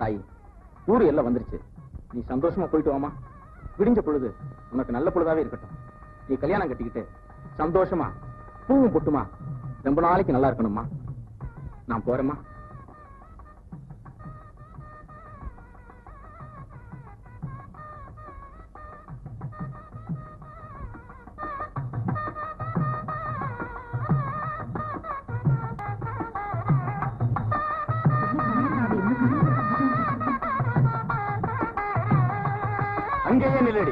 தாயி ஊரு எல்லாம் வந்துருச்சு நீ சந்தோஷமா போயிட்டு வாமா விடிஞ்ச பொழுது உனக்கு நல்ல பொழுதாவே இருக்கட்டும் நீ கல்யாணம் கட்டிக்கிட்டு சந்தோஷமா பூவும் பொட்டுமா ரொம்ப நாளைக்கு நல்லா இருக்கணும்மா நான் போறேம்மா அங்கேயே நில்லடி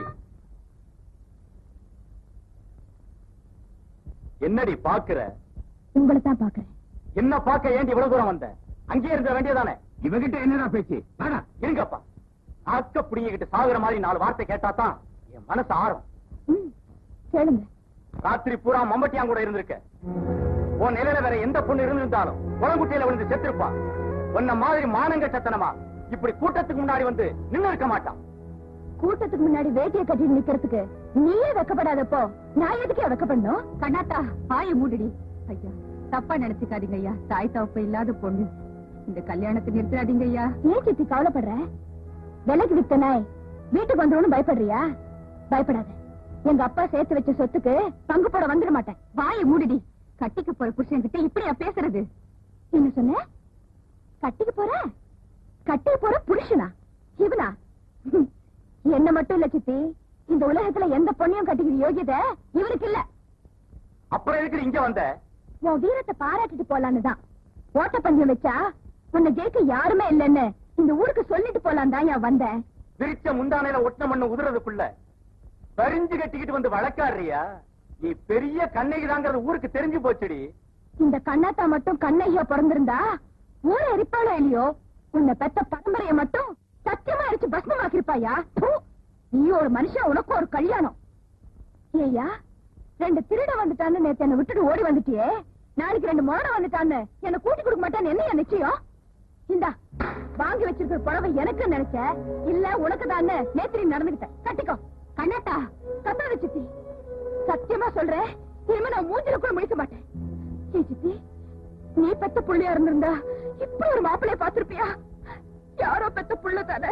என்னடி பாக்குற உங்களை தான் பாக்குறேன் என்ன பார்க்க ஏண்டி இவ்வளவு தூரம் வந்த அங்கேயே இருக்க வேண்டியதானே இவகிட்ட என்னடா பேச்சு வாடா இருங்கப்பா அக்க புடிங்கிட்டு சாகுற மாதிரி நாலு வார்த்தை கேட்டா தான் என் மனசு ஆறும் ம், கேளுங்க ராத்திரி பூரா மம்பட்டியான் கூட இருந்திருக்க உன் நிலையில வேற எந்த பொண்ணு இருந்திருந்தாலும் குளங்குட்டையில விழுந்து செத்திருப்பா உன்ன மாதிரி மானங்க சத்தனமா இப்படி கூட்டத்துக்கு முன்னாடி வந்து நின்னு இருக்க மாட்டான் கூட்டத்துக்கு முன்னாடி வேட்டியை கட்டிட்டு நிக்கிறதுக்கு நீயே வெக்கப்படாதப்போ நான் எதுக்கே வெக்கப்படணும் கண்ணாத்தா ஆய மூடுடி ஐயா தப்பா நினைச்சுக்காதீங்க ஐயா தாய் தவப்ப இல்லாத பொண்ணு இந்த கல்யாணத்தை நிறுத்தாதீங்க ஐயா ஏன் சித்தி கவலைப்படுற விலைக்கு வித்த நாய் வீட்டுக்கு வந்துடும் பயப்படுறியா பயப்படாத எங்க அப்பா சேர்த்து வச்ச சொத்துக்கு பங்கு போட வந்துட மாட்டேன் வாய மூடுடி கட்டிக்க போற புருஷன் கிட்ட இப்படியா பேசுறது என்ன சொன்ன கட்டிக்க போற கட்டிக்க போற புருஷனா இவனா ஹம், என்ன மட்டும் இல்ல சித்தி இந்த உலகத்துல எந்த பொண்ணையும் கட்டிக்கிற யோகியதை இவனுக்கு இல்ல அப்புறம் எதுக்கு இங்க வந்த உன் வீரத்தை பாராட்டிட்டு போலான்னு தான் ஓட்டப்பந்தயம் வச்சா உன்னை ஜெயிக்க யாருமே இல்லைன்னு இந்த ஊருக்கு சொல்லிட்டு போலாம் தான் நான் வந்தேன் விரிச்ச முந்தானையில ஒட்ட மண்ணு உதுறதுக்குள்ள பரிஞ்சு கட்டிக்கிட்டு வந்து வழக்காடுறியா நீ பெரிய கண்ணகிதாங்கிறது ஊருக்கு தெரிஞ்சு போச்சுடி இந்த கண்ணாத்தா மட்டும் கண்ணையா பிறந்திருந்தா ஊரை எரிப்பாளோ இல்லையோ உன்னை பெத்த பரம்பரைய மட்டும் சத்தியமா எரிச்சு பஸ்மமாக்கிருப்பாயா தூ, நீ ஒரு மனுஷன் உனக்கு ஒரு கல்யாணம் ஏய்யா ரெண்டு திருட வந்துட்டான்னு நேத்து என்ன விட்டுட்டு ஓடி வந்துட்டியே நாளைக்கு ரெண்டு மோட வந்துட்டான்னு என்ன கூட்டி கொடுக்க மாட்டான்னு என்ன நிச்சயம் இந்தா வாங்கி வச்சிருக்கிற புடவை எனக்கு நினைச்ச இல்ல உனக்கு தான் நேத்திரி நடந்துகிட்டேன் கட்டிக்கோ கண்ணாத்தா கத்தாத சித்தி சத்தியமா சொல்றேன் இனிமே நான் மூஞ்சில கூட முடிக்க மாட்டேன் ஏய் சித்தி நீ பெத்த புள்ளையா இருந்திருந்தா இப்படி ஒரு மாப்பிளைய பாத்திருப்பியா யாரோ பெத்த புள்ள தானே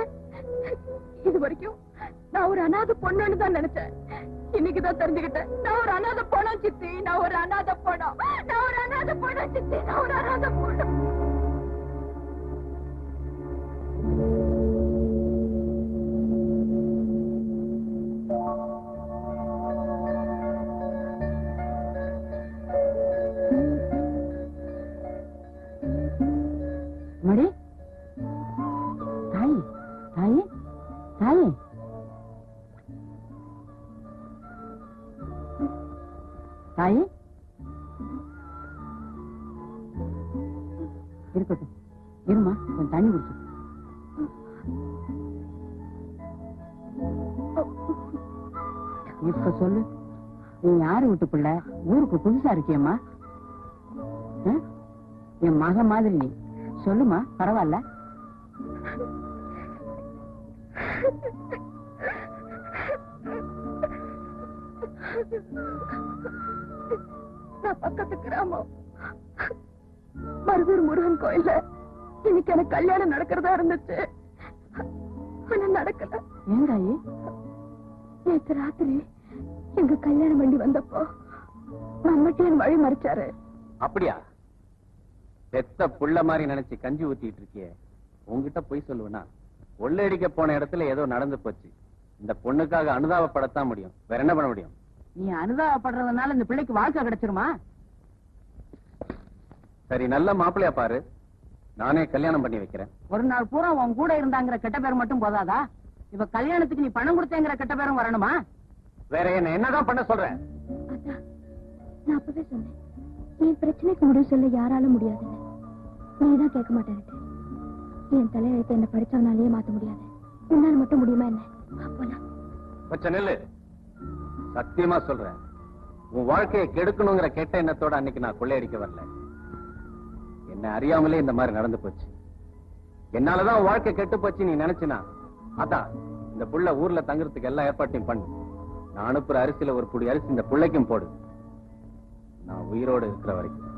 இது வரைக்கும் நான் ஒரு அனாதை பொண்ணுன்னு தான் நினைச்சேன் இன்னைக்குதான் தெரிஞ்சுக்கிட்டேன் நான் ஒரு அனாதை போனோம் சித்தி நான் ஒரு அனாதை போனோம் நான் ஒரு அனாதை போனோம் சித்தி நான் ஒரு அனாதை போனோம் மடி தாயி தாயி தாயி தாயி இருக்கட்டும் இருமா கொஞ்சம் தண்ணி குடிச்சு இப்ப சொல்லு நீ யாரு வீட்டு பிள்ளை ஊருக்கு புதுசா இருக்கியம்மா ஆ? என் மக மாதிரி நீ சொல்லுமா பரவாயில்ல நான் பக்கத்து கிராமம் மருதூர் முருகன் கோயில்ல இன்னைக்கு எனக்கு கல்யாணம் நடக்கிறதா இருந்துச்சு ஆனா நடக்கல ஏன் தாயி நேத்து ராத்திரி எங்க கல்யாண வண்டி வந்தப்போ மம்மட்டியன் வழி மறிச்சாரு அப்படியா பெத்த புள்ள மாதிரி நினைச்சு கஞ்சி ஊத்திட்டு இருக்கியே உன்கிட்ட பொய் சொல்லுவேனா கொள்ளையடிக்க போன இடத்துல ஏதோ நடந்து போச்சு இந்த பொண்ணுக்காக அனுதாபப்படத்தான் முடியும் வேற என்ன பண்ண முடியும் நீ அனுதாபப்படுறதுனால இந்த பிள்ளைக்கு வாழ்க்கை கிடைச்சிருமா சரி நல்ல மாப்பிள்ளையா பாரு நானே கல்யாணம் பண்ணி வைக்கிறேன் ஒரு நாள் பூரா உன் கூட இருந்தாங்கிற கெட்ட பேர் மட்டும் போதாதா இப்ப கல்யாணத்துக்கு நீ பணம் கொடுத்தேங்கிற கெட்ட பேரும் வரணுமா வேற என்ன என்னதான் பண்ண சொல்றேன் அதான் நான் அப்பவே சொன்னேன் என் பிரச்சனைக்கு முடிவு சொல்ல யாராலும் முடியாதுன்னு நீதான் கேட்க மாட்டேன்ட்டு என் தலையெழுத்து என்ன படிச்சவனாலேயே மாத்த முடியாது உன்னால மட்டும் முடியுமா என்ன வா, போலாம் கொஞ்சம் நெல்லு சத்தியமா சொல்றேன் உன் வாழ்க்கையை கெடுக்கணுங்கிற கெட்ட எண்ணத்தோட அன்னைக்கு நான் கொள்ளையடிக்க வரல என்ன அறியாமலே இந்த மாதிரி நடந்து போச்சு என்னாலதான் உன் வாழ்க்கை கெட்டு போச்சு நீ நினைச்சினா அதான் இந்த புள்ள ஊர்ல தங்குறதுக்கு எல்லா ஏற்பாட்டையும் பண்ணு நான் அனுப்புற அரிசியில ஒரு புடி அரிசி இந்த புள்ளைக்கும் போடு நான் உயிரோடு இருக்கிற வரைக்கும்